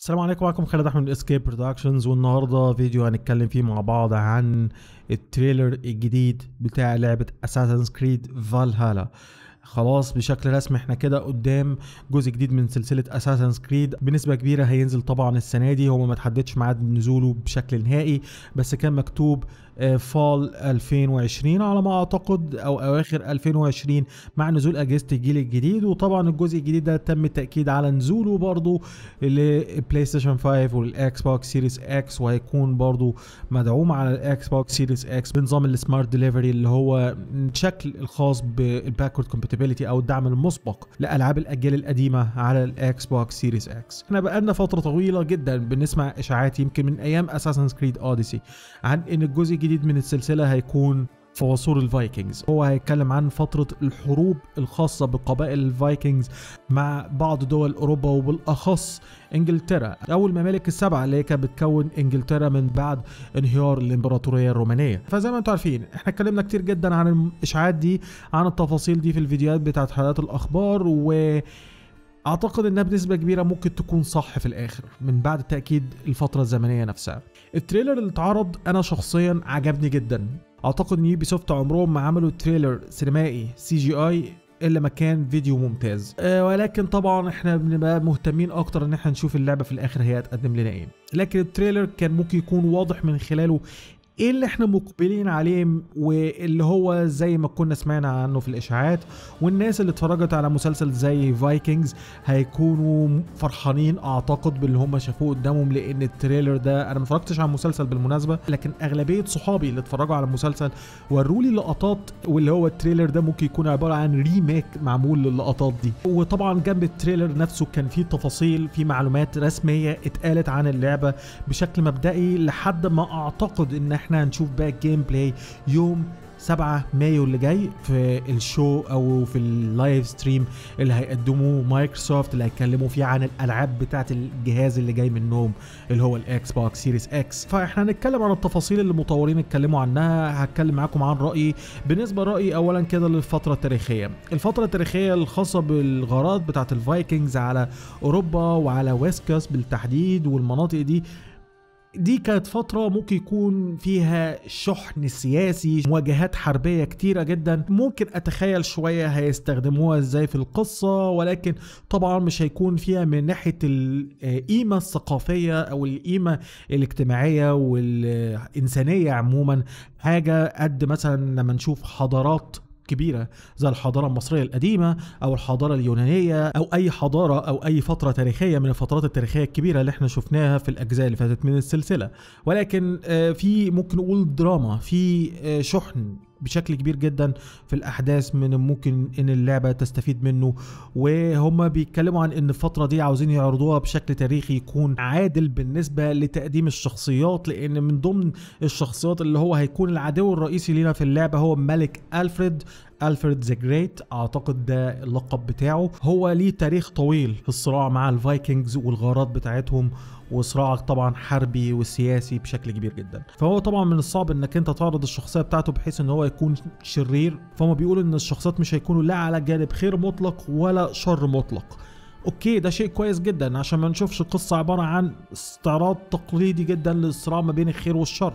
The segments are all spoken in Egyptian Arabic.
السلام عليكم معكم خالد احمد من اسكيب برودكشنز والنهارده فيديو هنتكلم فيه مع بعض عن التريلر الجديد بتاع لعبه اساسنز كريد فالهالا خلاص بشكل رسمي احنا كده قدام جزء جديد من سلسله اساسنز كريد بنسبه كبيره هينزل طبعا السنه دي هو ما تحددش ميعاد نزوله بشكل نهائي بس كان مكتوب آه، فال 2020 على ما اعتقد او اواخر 2020 مع نزول اجهزه الجيل الجديد وطبعا الجزء الجديد ده تم التاكيد على نزوله برضه للبلاي ستيشن 5 والاكس بوكس سيريس اكس وهيكون برضه مدعوم على الاكس بوكس سيريس اكس بنظام السمارت ديليفري اللي هو الشكل الخاص بالباكورد كومباتيبلتي او الدعم المسبق لالعاب الاجيال القديمه على الاكس بوكس سيريس اكس احنا بقالنا فتره طويله جدا بنسمع اشاعات يمكن من ايام اساسنز كريد اوديسي عن ان الجزء الجديد من السلسله هيكون في عصور الفايكنجز هو هيتكلم عن فترة الحروب الخاصة بقبائل الفايكنجز مع بعض دول أوروبا وبالأخص إنجلترا أو الممالك السبعة اللي هي كانت بتكون إنجلترا من بعد انهيار الإمبراطورية الرومانية فزي ما أنتم عارفين إحنا اتكلمنا كتير جدا عن الإشاعات دي عن التفاصيل دي في الفيديوهات بتاعت حلقات الأخبار و اعتقد انها بنسبه كبيره ممكن تكون صح في الاخر من بعد تاكيد الفتره الزمنيه نفسها التريلر اللي اتعرض انا شخصيا عجبني جدا اعتقد ان يوبي سوفت عمرهم ما عملوا تريلر سينمائي سي جي اي الا ما كان فيديو ممتاز أه ولكن طبعا احنا بنبقى مهتمين اكتر ان احنا نشوف اللعبه في الاخر هي هتقدم لنا ايه لكن التريلر كان ممكن يكون واضح من خلاله ايه اللي احنا مقبلين عليه واللي هو زي ما كنا سمعنا عنه في الاشاعات والناس اللي اتفرجت على مسلسل زي فايكنجز هيكونوا فرحانين اعتقد باللي هم شافوه قدامهم لان التريلر ده انا ما اتفرجتش على المسلسل بالمناسبه لكن اغلبيه صحابي اللي اتفرجوا على المسلسل وروا لي لقطات واللي هو التريلر ده ممكن يكون عباره عن ريميك معمول للقطات دي وطبعا جنب التريلر نفسه كان فيه تفاصيل في معلومات رسميه اتقالت عن اللعبه بشكل مبدئي لحد ما اعتقد ان احنا هنشوف بقى الجيم بلاي يوم 7 مايو اللي جاي في الشو او في اللايف ستريم اللي هيقدموه مايكروسوفت اللي هيتكلموا فيه عن الالعاب بتاعه الجهاز اللي جاي منهم اللي هو الاكس بوكس سيريس اكس فاحنا هنتكلم عن التفاصيل اللي المطورين اتكلموا عنها هتكلم معاكم عن رايي بالنسبه لرايي اولا كده للفتره التاريخيه الفتره التاريخيه الخاصه بالغارات بتاعه الفايكنجز على اوروبا وعلى ويسكاس بالتحديد والمناطق دي دي كانت فترة ممكن يكون فيها شحن سياسي مواجهات حربية كتيرة جدا ممكن أتخيل شوية هيستخدموها ازاي في القصة ولكن طبعا مش هيكون فيها من ناحية القيمة الثقافية أو القيمة الاجتماعية والإنسانية عموما حاجة قد مثلا لما نشوف حضارات كبيرة زي الحضارة المصرية القديمة أو الحضارة اليونانية أو أي حضارة أو أي فترة تاريخية من الفترات التاريخية الكبيرة اللي احنا شفناها في الأجزاء اللي فاتت من السلسلة ولكن في ممكن نقول دراما في شحن بشكل كبير جدا في الاحداث من ممكن ان اللعبه تستفيد منه وهم بيتكلموا عن ان الفتره دي عاوزين يعرضوها بشكل تاريخي يكون عادل بالنسبه لتقديم الشخصيات لان من ضمن الشخصيات اللي هو هيكون العدو الرئيسي لينا في اللعبه هو ملك الفريد الفريد ذا جريت اعتقد ده اللقب بتاعه هو ليه تاريخ طويل في الصراع مع الفايكنجز والغارات بتاعتهم وصراع طبعا حربي وسياسي بشكل كبير جدا فهو طبعا من الصعب انك انت تعرض الشخصيه بتاعته بحيث ان هو يكون شرير فهم بيقولوا ان الشخصيات مش هيكونوا لا على جانب خير مطلق ولا شر مطلق اوكي ده شيء كويس جدا عشان ما نشوفش قصه عباره عن استعراض تقليدي جدا للصراع ما بين الخير والشر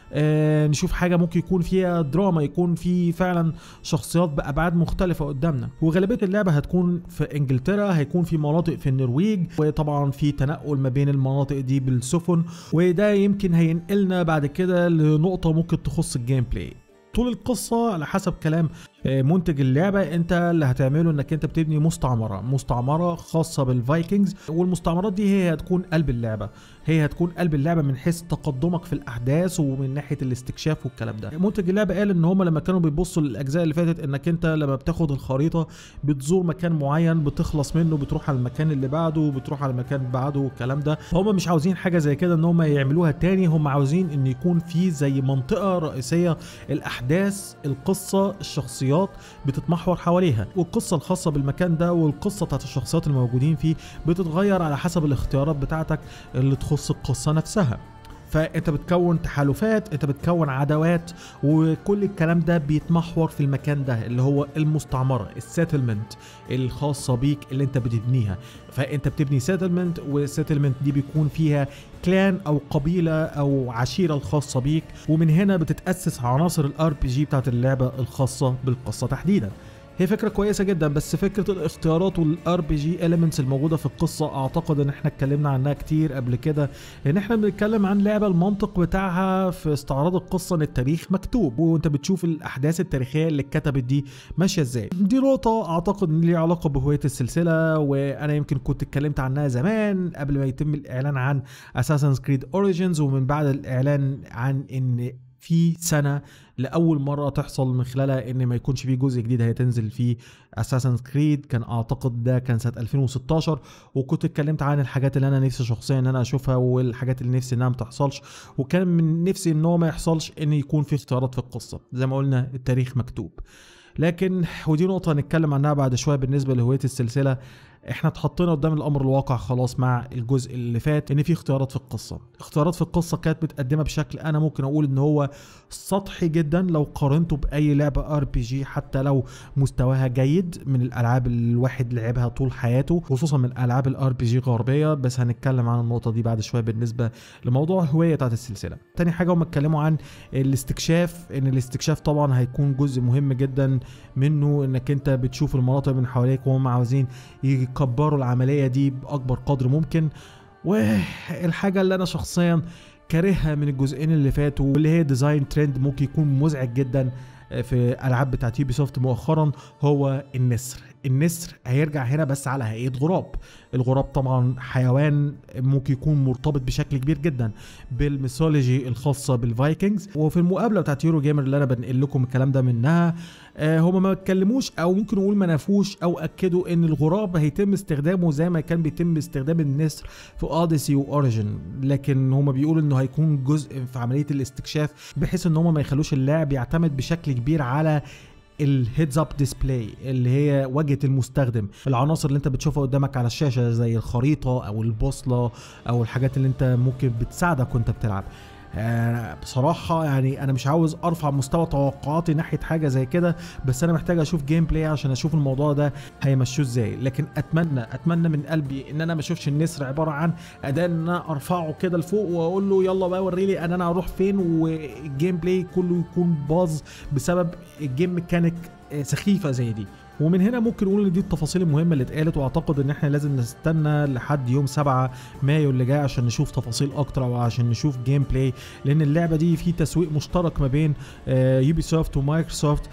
آه نشوف حاجه ممكن يكون فيها دراما يكون في فعلا شخصيات بابعاد مختلفه قدامنا وغالبيه اللعبه هتكون في انجلترا هيكون في مناطق في النرويج وطبعا في تنقل ما بين المناطق دي بالسفن وده يمكن هينقلنا بعد كده لنقطه ممكن تخص الجيم بلاي طول القصه على حسب كلام منتج اللعبه انت اللي هتعمله انك انت بتبني مستعمره مستعمره خاصه بالفايكنجز والمستعمرات دي هي هتكون قلب اللعبه هي هتكون قلب اللعبه من حيث تقدمك في الاحداث ومن ناحيه الاستكشاف والكلام ده منتج اللعبه قال ان هم لما كانوا بيبصوا للاجزاء اللي فاتت انك انت لما بتاخد الخريطه بتزور مكان معين بتخلص منه بتروح على المكان اللي بعده بتروح على المكان اللي بعده والكلام ده فهم مش عاوزين حاجه زي كده ان هم يعملوها تاني هم عاوزين ان يكون في زي منطقه رئيسيه الاحداث القصه الشخصيات الشخصيات بتتمحور حواليها والقصه الخاصه بالمكان ده والقصه بتاعت الشخصيات الموجودين فيه بتتغير على حسب الاختيارات بتاعتك اللي تخص القصه نفسها فانت بتكون تحالفات انت بتكون عداوات وكل الكلام ده بيتمحور في المكان ده اللي هو المستعمره السيتلمنت الخاصه بيك اللي انت بتبنيها فانت بتبني سيتلمنت والسيتلمنت دي بيكون فيها كلان او قبيله او عشيره الخاصه بيك ومن هنا بتتاسس عناصر الار بي جي بتاعت اللعبه الخاصه بالقصه تحديدا هي فكرة كويسة جدا بس فكرة الاختيارات والار بي جي اليمنتس الموجودة في القصة اعتقد ان احنا اتكلمنا عنها كتير قبل كده ان احنا بنتكلم عن لعبة المنطق بتاعها في استعراض القصة ان التاريخ مكتوب وانت بتشوف الاحداث التاريخية اللي اتكتبت دي ماشية ازاي دي نقطة اعتقد ان ليها علاقة بهوية السلسلة وانا يمكن كنت اتكلمت عنها زمان قبل ما يتم الاعلان عن اساسنز كريد اوريجينز ومن بعد الاعلان عن ان في سنه لاول مره تحصل من خلالها ان ما يكونش في جزء جديد هيتنزل فيه اساسن كريد كان اعتقد ده كان سنه 2016 وكنت اتكلمت عن الحاجات اللي انا نفسي شخصيا ان انا اشوفها والحاجات اللي نفسي انها ما تحصلش وكان من نفسي ان هو ما يحصلش ان يكون في اختيارات في القصه زي ما قلنا التاريخ مكتوب لكن ودي نقطة هنتكلم عنها بعد شوية بالنسبة لهوية السلسلة احنا اتحطينا قدام الامر الواقع خلاص مع الجزء اللي فات ان في اختيارات في القصه اختيارات في القصه كانت متقدمه بشكل انا ممكن اقول ان هو سطحي جدا لو قارنته باي لعبه ار بي جي حتى لو مستواها جيد من الالعاب اللي الواحد لعبها طول حياته خصوصا من العاب الار بي جي غربيه بس هنتكلم عن النقطه دي بعد شويه بالنسبه لموضوع الهويه بتاعت السلسله تاني حاجه هم اتكلموا عن الاستكشاف ان الاستكشاف طبعا هيكون جزء مهم جدا منه انك انت بتشوف المناطق من حواليك وهم عاوزين يكبروا العمليه دي باكبر قدر ممكن والحاجه اللي انا شخصيا كارهها من الجزئين اللي فاتوا واللي هي ديزاين ترند ممكن يكون مزعج جدا في العاب بتاعت يوبي سوفت مؤخرا هو النسر النسر هيرجع هنا بس على هيئه غراب الغراب طبعا حيوان ممكن يكون مرتبط بشكل كبير جدا بالميثولوجي الخاصه بالفايكنجز وفي المقابله بتاعت يورو جيمر اللي انا بنقل لكم الكلام ده منها آه هما ما اتكلموش او ممكن نقول ما نفوش او اكدوا ان الغراب هيتم استخدامه زي ما كان بيتم استخدام النسر في اوديسي واوريجن لكن هما بيقولوا انه هيكون جزء في عمليه الاستكشاف بحيث ان هما ما يخلوش اللاعب يعتمد بشكل كبير على الهيدز اب ديسبلاي اللي هي واجهه المستخدم العناصر اللي انت بتشوفها قدامك على الشاشه زي الخريطه او البوصله او الحاجات اللي انت ممكن بتساعدك وانت بتلعب آه بصراحة يعني أنا مش عاوز أرفع مستوى توقعاتي ناحية حاجة زي كده بس أنا محتاج أشوف جيم بلاي عشان أشوف الموضوع ده هيمشوه إزاي لكن أتمنى أتمنى من قلبي إن أنا ما أشوفش النسر عبارة عن أداة إن أنا أرفعه كده لفوق وأقول له يلا بقى وريلي أن أنا أروح فين والجيم بلاي كله يكون باظ بسبب الجيم ميكانيك سخيفة زي دي ومن هنا ممكن نقول ان دي التفاصيل المهمه اللي اتقالت واعتقد ان احنا لازم نستنى لحد يوم 7 مايو اللي جاي عشان نشوف تفاصيل اكتر او عشان نشوف جيم بلاي لان اللعبه دي في تسويق مشترك ما بين يوبي سوفت ومايكروسوفت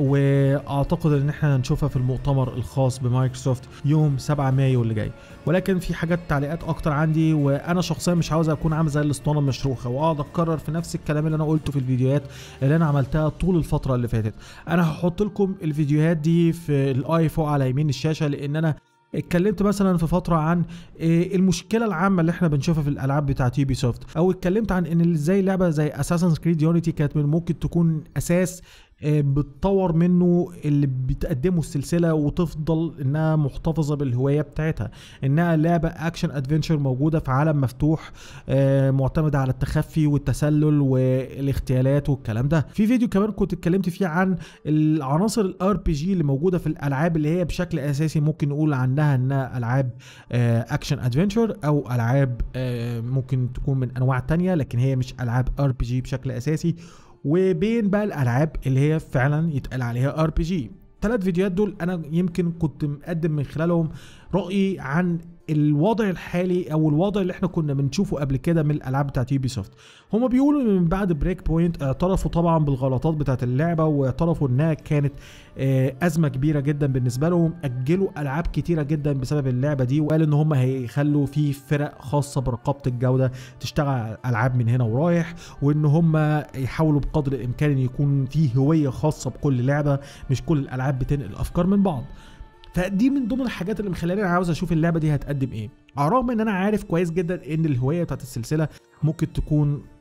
واعتقد ان احنا هنشوفها في المؤتمر الخاص بمايكروسوفت يوم 7 مايو اللي جاي ولكن في حاجات تعليقات اكتر عندي وانا شخصيا مش عاوز اكون عامل زي الاسطوانه المشروخه واقعد اكرر في نفس الكلام اللي انا قلته في الفيديوهات اللي انا عملتها طول الفتره اللي فاتت انا هحط لكم الفيديوهات دي في الاي فوق على يمين الشاشه لان انا اتكلمت مثلا في فتره عن المشكله العامه اللي احنا بنشوفها في الالعاب بتاعت يوبي سوفت او اتكلمت عن ان ازاي لعبه زي اساسن كريد يونيتي كانت من ممكن تكون اساس بتطور منه اللي بتقدمه السلسله وتفضل انها محتفظه بالهوايه بتاعتها انها لعبه اكشن ادفنتشر موجوده في عالم مفتوح معتمده على التخفي والتسلل والاغتيالات والكلام ده في فيديو كمان كنت اتكلمت فيه عن العناصر الار بي جي اللي موجوده في الالعاب اللي هي بشكل اساسي ممكن نقول عنها انها العاب اكشن ادفنتشر او العاب ممكن تكون من انواع تانية لكن هي مش العاب ار بي جي بشكل اساسي وبين بقى الالعاب اللي هي فعلا يتقال عليها ار بي جي ثلاث فيديوهات دول انا يمكن كنت مقدم من خلالهم رايي عن الوضع الحالي او الوضع اللي احنا كنا بنشوفه قبل كده من الالعاب بتاعت يوبي سوفت هما بيقولوا ان من بعد بريك بوينت اعترفوا طبعا بالغلطات بتاعت اللعبه واعترفوا انها كانت ازمه كبيره جدا بالنسبه لهم اجلوا العاب كتيره جدا بسبب اللعبه دي وقال ان هم هيخلوا في فرق خاصه برقابه الجوده تشتغل العاب من هنا ورايح وان هم يحاولوا بقدر الامكان ان يكون في هويه خاصه بكل لعبه مش كل الالعاب بتنقل افكار من بعض فدي من ضمن الحاجات اللي مخلاني انا عاوز اشوف اللعبه دي هتقدم ايه على الرغم ان انا عارف كويس جدا ان الهوايه بتاعت السلسله ممكن تكون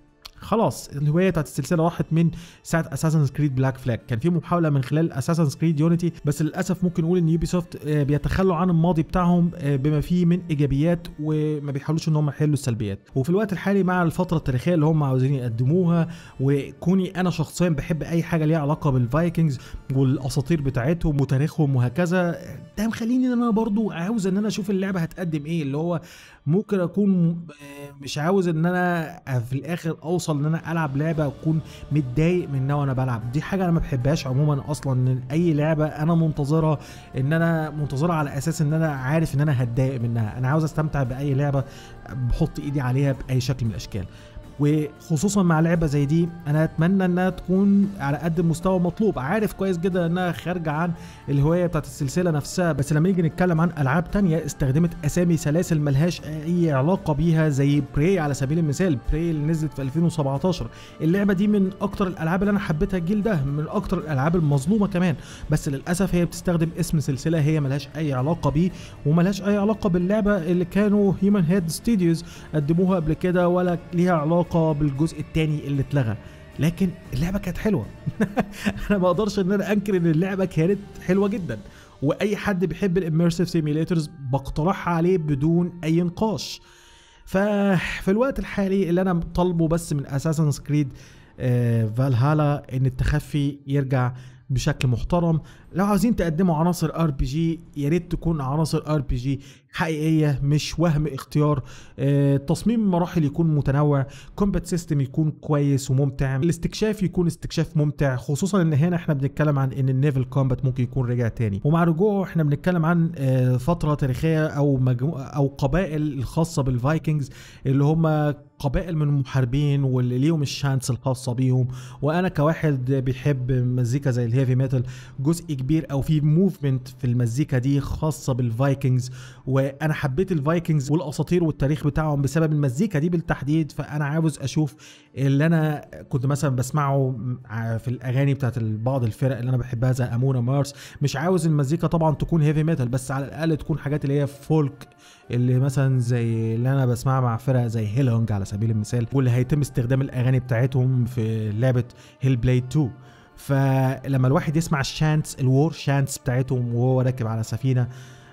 خلاص الهوايه بتاعت السلسله راحت من ساعه اساسن كريد بلاك فلاج كان في محاوله من خلال اساسن كريد يونيتي بس للاسف ممكن نقول ان يوبي سوفت بيتخلوا عن الماضي بتاعهم آه، بما فيه من ايجابيات وما بيحاولوش ان هم يحلوا السلبيات وفي الوقت الحالي مع الفتره التاريخيه اللي هم عاوزين يقدموها وكوني انا شخصيا بحب اي حاجه ليها علاقه بالفايكنجز والاساطير بتاعتهم وتاريخهم وهكذا ده مخليني ان انا برضو عاوز ان انا اشوف اللعبه هتقدم ايه اللي هو ممكن اكون آه، مش عاوز ان انا في الاخر اوصل ان انا العب لعبه اكون متضايق منها وانا بلعب دي حاجه انا ما بحبهاش عموما اصلا ان اي لعبه انا منتظرها ان انا منتظرها على اساس ان انا عارف ان انا هتضايق منها انا عاوز استمتع باي لعبه بحط ايدي عليها باي شكل من الاشكال وخصوصا مع لعبه زي دي انا اتمنى انها تكون على قد المستوى المطلوب عارف كويس جدا انها خارجه عن الهوايه بتاعت السلسله نفسها بس لما نيجي نتكلم عن العاب تانية استخدمت اسامي سلاسل ملهاش اي علاقه بيها زي بري على سبيل المثال بري اللي نزلت في 2017 اللعبه دي من اكتر الالعاب اللي انا حبيتها الجيل ده من اكتر الالعاب المظلومه كمان بس للاسف هي بتستخدم اسم سلسله هي ملهاش اي علاقه بيه وملهاش اي علاقه باللعبه اللي كانوا هيومن هيد ستوديوز قدموها قبل كده ولا ليها علاقه بالجزء الثاني اللي اتلغى لكن اللعبه كانت حلوه انا ما اقدرش ان انا انكر ان اللعبه كانت حلوه جدا واي حد بيحب الاميرسيف سيميليترز بقترحها عليه بدون اي نقاش ففي الوقت الحالي اللي انا طالبه بس من اساسن سكريد فالهالا ان التخفي يرجع بشكل محترم لو عاوزين تقدموا عناصر ار بي جي يا ريت تكون عناصر ار بي جي حقيقيه مش وهم اختيار آه، تصميم المراحل يكون متنوع كومبات سيستم يكون كويس وممتع الاستكشاف يكون استكشاف ممتع خصوصا ان هنا احنا بنتكلم عن ان النيفل كومبات ممكن يكون رجع تاني ومع رجوعه احنا بنتكلم عن آه، فتره تاريخيه او مجمو او قبائل الخاصه بالفايكنجز اللي هم قبائل من المحاربين واللي ليهم الشانس الخاصه بيهم وانا كواحد بيحب مزيكا زي الهيفي ميتال جزء كبير او في موفمنت في المزيكا دي خاصه بالفايكنجز وانا حبيت الفايكنجز والاساطير والتاريخ بتاعهم بسبب المزيكا دي بالتحديد فانا عاوز اشوف اللي انا كنت مثلا بسمعه في الاغاني بتاعت بعض الفرق اللي انا بحبها زي امونا مارس مش عاوز المزيكا طبعا تكون هيفي ميتال بس على الاقل تكون حاجات اللي هي فولك اللي مثلا زي اللي انا بسمعها مع فرق زي هيلونج على سبيل المثال واللي هيتم استخدام الاغاني بتاعتهم في لعبه هيل بلايد 2 فلما الواحد يسمع الشانتس الوور شانتس بتاعتهم وهو راكب على سفينه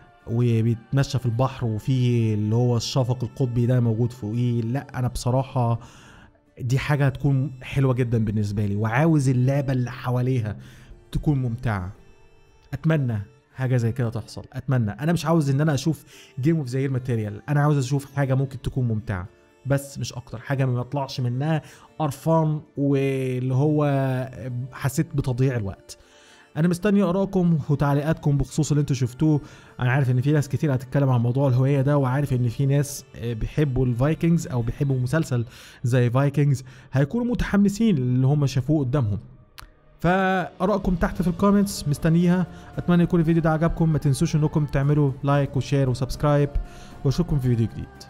وبيتمشى في البحر وفي اللي هو الشفق القطبي ده موجود فوقيه لا انا بصراحه دي حاجه هتكون حلوه جدا بالنسبه لي وعاوز اللعبه اللي حواليها تكون ممتعه اتمنى حاجه زي كده تحصل اتمنى انا مش عاوز ان انا اشوف جيم اوف زير ماتيريال انا عاوز اشوف حاجه ممكن تكون ممتعه بس مش اكتر حاجه ما يطلعش منها قرفان واللي هو حسيت بتضييع الوقت انا مستني ارائكم وتعليقاتكم بخصوص اللي انتوا شفتوه انا عارف ان في ناس كتير هتتكلم عن موضوع الهويه ده وعارف ان في ناس بيحبوا الفايكنجز او بيحبوا مسلسل زي فايكنجز هيكونوا متحمسين اللي هم شافوه قدامهم فارائكم تحت في الكومنتس مستنيها اتمنى يكون الفيديو ده عجبكم ما تنسوش انكم تعملوا لايك وشير وسبسكرايب واشوفكم في فيديو جديد